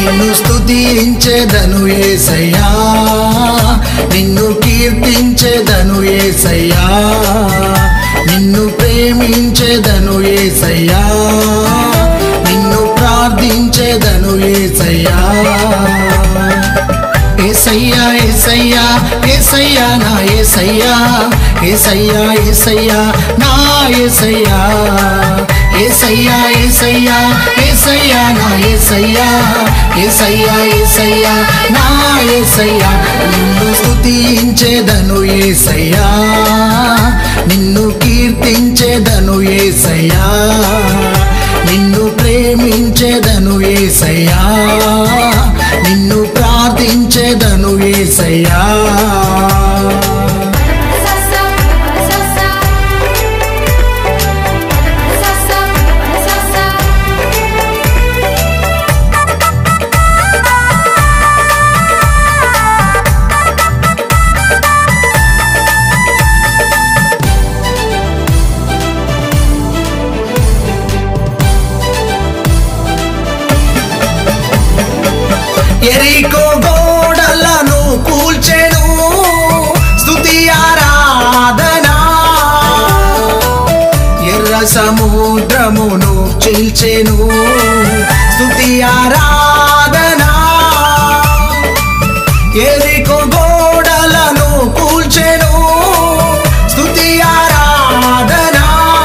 నిన్ను స్తుతించెదను ఏసయ్యా నిన్ను కీర్తించెదను ఏసయ్యా నిన్ను ప్రేమించెదను ఏసయ్యా నిన్ను ప్రార్థించెదను ఏసయ్యా ఏసయ్యా ఏసయ్యా ఏసయ్యా నా ఏసయ్యా ఏసయ్యా ఏసయ్యా నా ఏసయ్యా ఏసయ్యా ఏసయ్యా ఏసయ్యా నా ఏసయ్యా ఏసయ్యా ఏసయ్యా నా ఏసయ్యా నిన్ను స్తుతించేదను ఏసయ్యా నిన్ను కీర్తించేదను ఏసయ్యా నిన్ను ప్రేమించేదను ఏసయ్యా నిన్ను ప్రార్థించేదను ఏసయ్యా ససా ససా ససా ససా ఎరికో గోడలను కూల్చెను స్తుతి ఆరాధనా ఎర్ర సముద్రమును చీల్చెను స్తుతి ఆరాధనా ఎరికో గోడలను కూల్చెను స్తుతి ఆరాధనా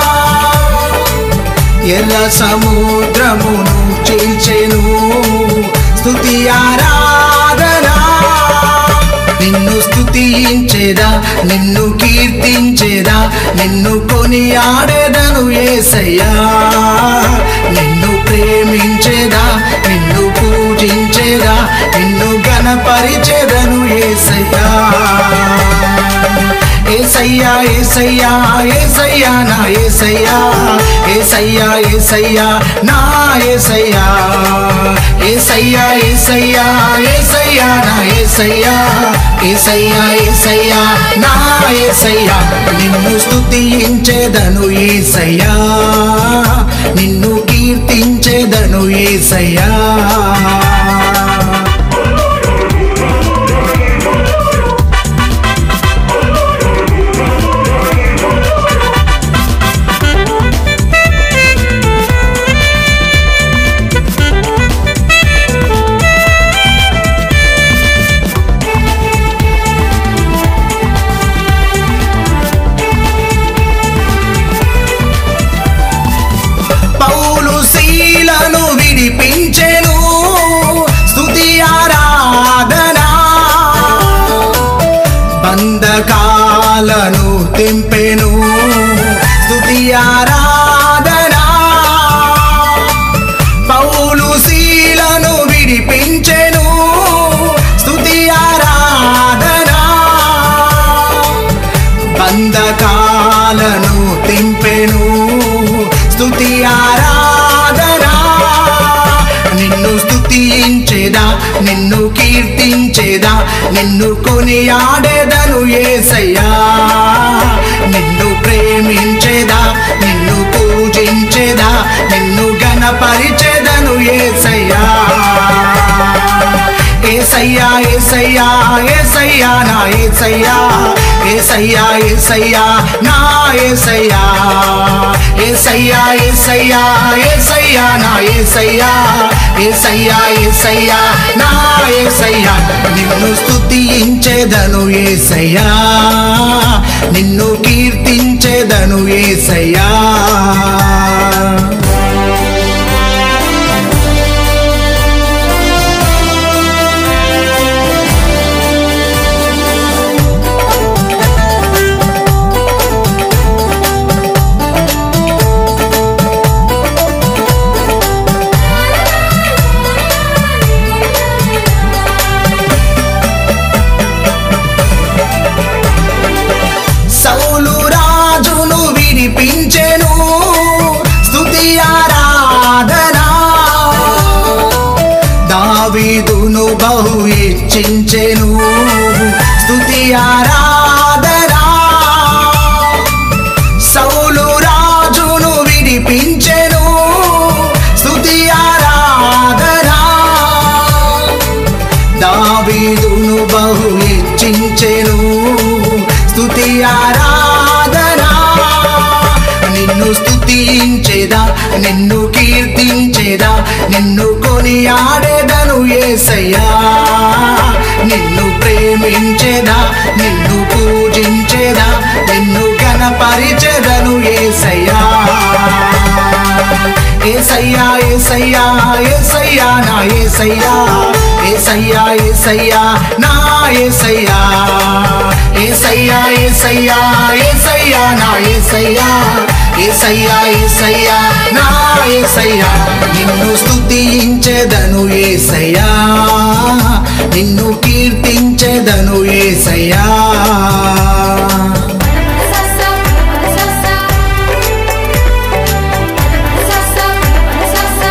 ఎర్ర సముద్రమును చీల్చెను స్తుతి ఆరాధనా నిన్ను స్తుతించేదా నిన్ను కీర్తించేదా నిన్ను కొనియాడేదను ఏసయ్యా నిన్ను ప్రేమించేదా నిన్ను పూజించేదా నిన్ను గణపరిచేదను ఏసయ్యా ఏసయ్యా ఏసయ్యా ఏసయ్యా నా ఏసయ్యా ఏసయ్యా ఏసయ్యా నా ఏసయ్యా ఏసయ్యా ఏసయ్యా ఏసయ్యా నా ఏసయ్యా ఏసయ్యా ఏసయ్యా నా ఏసయ్యా నిన్ను స్తుతించేదను ఏసయ్యా నిన్ను కీర్తించేదను ఏసయ్యా పౌలు శీలను విడిపించెను స్తుతి ఆరాధనా బంధకాలను తెంపెను స్తుతి ఆరాధనా పౌలు శీలను విడిపించెను స్తుతి ఆరాధనా బంధకాలను తెంపెను స్తుతి ఆరాధనా నిన్ను స్తుతించేదా నిన్ను కీర్తించేదా నిన్ను కొనియాడేదను ఏసయ్యా నిన్ను ప్రేమించేదా నిన్ను పూజించేదా నిన్ను గణపరిచేదను ఏసయ్యా ఏసయ్యా ఏసయ్యా ఏసయ్యా నా ఏసయ్యా ఏసయ్యా ఏసయ్యా నా ఏసయ్యా ఏసయ్యా ఏసయ్యా ఏసయ్యా నా ఏసయ్యా ఏసయ్యా ఏసయ్యా నా ఏసయ్యా నిన్ను స్తుతించేదను ఏసయ్యా నిన్ను కీర్తించేదను ఏసయ్యా సౌలు రాజును విడిపించెను స్తుతి ఆరాధనా దావీదును బహు ఇచ్చించెను స్తుతి ఆరాధనా సౌలు రాజును విడిపించెను స్తుతి ఆరాధనా కీర్తించేదా నిన్ను కొనియాడేదను ఏసయ్యా నిన్ను ప్రేమించేదా నిన్ను పూజించేదా నిన్ను గణపరిచెదను ఏసయ్యా ఏసయ్యా ఏసయ్యా ఏసయ్యా నా ఏసయ్యా ఏసయ్యా ఏసయ్యా నా ఏసయ్యా ఏసయ్యా ఏసయ్యా ఏసయ్యా నా ఏసయ్యా ఏసయ్యా ఏసయ్యా నా ఏసయ్యా నిన్ను స్తుతించెదను ఏసయ్యా నిన్ను కీర్తించెదను ఏసయ్యా సస సస సస సస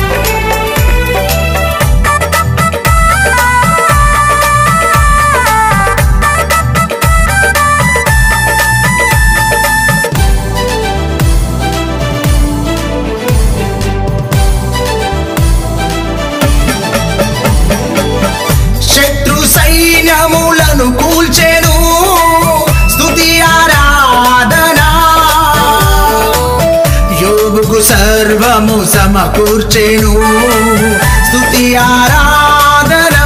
శత్రు సైన్యములను కూల్చెను స్తుతి ఆరాధనా యోగుకు సర్వము సమకూర్చెను స్తుతి ఆరాధనా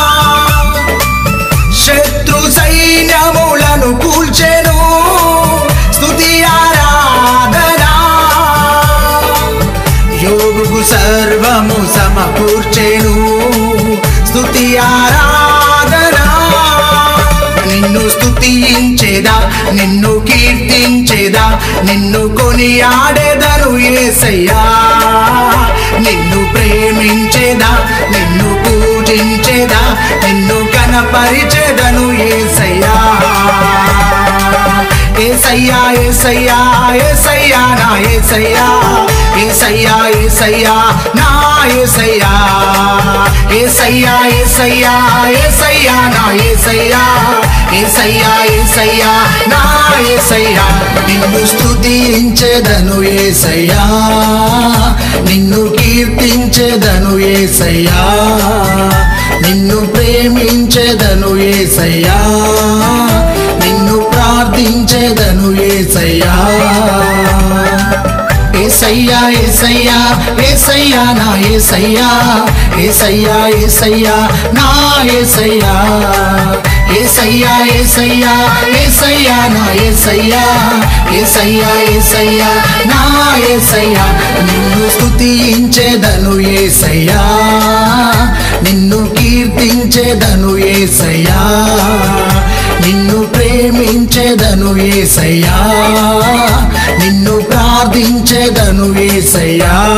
శత్రు సైన్యములను కూల్చెను స్తుతి ఆరాధనా యోగుకు సర్వము సమకూర్చెను స్తుతి ఆరాధనా నిన్ను స్తుతించేదా నిన్ను కీర్తించేదా నిన్ను కొనియాడేదను ఏసయ్యా నిన్ను ప్రేమించేదా నిన్ను పూజించేదా నిన్ను కనపరిచేదను ఏసయ్యా ఏసయ్యా ఏసయ్యా ఏసయ్యా నా ఏసయ్యా ఏసయ్యా ఏసయ్యా నా ఏసయ్యా ఏసయ్యా ఏసయ్యా ఏసయ్యా నా ఏసయ్యా ఏసయ్యా ఏసయ్యా నా ఏసయ్యా నిన్ను స్తుతించెదను ఏసయ్యా నిన్ను కీర్తించెదను ఏసయ్యా నిన్ను ప్రేమించెదను ఏసయ్యా నిన్ను ప్రార్థించెదను ఏసయ్యా ఏసయ్యా ఏసయ్యా ఏసయ్యా నా ఏసయ్యా ఏసయ్యా ఏసయ్యా నా ఏసయ్యా ఏసయ్యా ఏసయ్యా ఏసయ్యా నా ఏసయ్యా ఏసయ్యా ఏసయ్యా నా ఏసయ్యా నిన్ను స్తుతించెదను ఏసయ్యా నిన్ను కీర్తించెదను ఏసయ్యా నిన్ను ప్రేమించెదను ఏసయ్యా నిన్ను ప్రార్థించెదను ఏసయ్యా